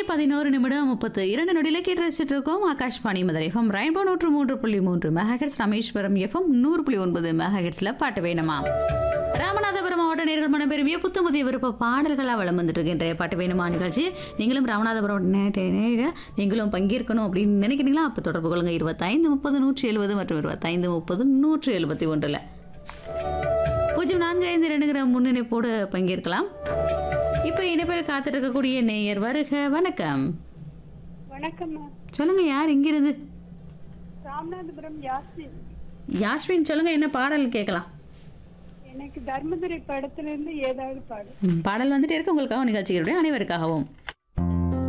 பதினோரு நிமிடம் முப்பத்து இரண்டு நொடியில கேட்டு ரசிச்சுட்டு இருக்கோம் ஆகாஷ்வாணி மதுரை எஃப்எம் ரெயின்போ நூற்று மூன்று புள்ளி மூன்று மெகாஹெட்ஸ் ராமேஸ்வரம் எஃப்எம் நூறு புள்ளி ஒன்பது மெகாஹெட்ஸ்ல பாட்டு வேணுமா ராமநாதபுரம் மாவட்ட நேர்கள் மன பெருமைய புத்த புதிய விருப்ப பாடல்களாக வளம் வந்துட்டு இருக்கு இன்றைய பாட்டு வேணுமா நிகழ்ச்சி நீங்களும் ராமநாதபுரம் நே- நே- நீங்களும் பங்கேற்கணும் அப்படின்னு நினைக்கிறீங்களா அப்போ தொடர்பு கொள்ளுங்க இருபத்தைந்து முப்பது நூற்றி எழுபது மற்றும் இருபத்தைந்து முப்பது நூற்றி எழுபத்தி ஒன்றில் பூஜ்ஜியம் நான்கு ஐந்து ரெண்டுங்கிற முன்னிணைப்போடு பங்கேற்கலாம் இப்போ இணைப்பில் காத்துட்டு இருக்கக்கூடிய நேயர் வருக வணக்கம் வணக்கம் மேம் சொல்லுங்க யார் இங்கிருந்து ராமநாதபுரம் யாஸ்மின் யாஸ்வின் சொல்லுங்க என்ன பாடல் கேட்கலாம் எனக்கு தர்மதுரை படத்துல இருந்து ஏதாவது பாடு ம், பாடல் வந்துட்டு இருக்கு உங்களுக்காக நிகழ்ச்சிகளுடைய அனைவருக்காகவும்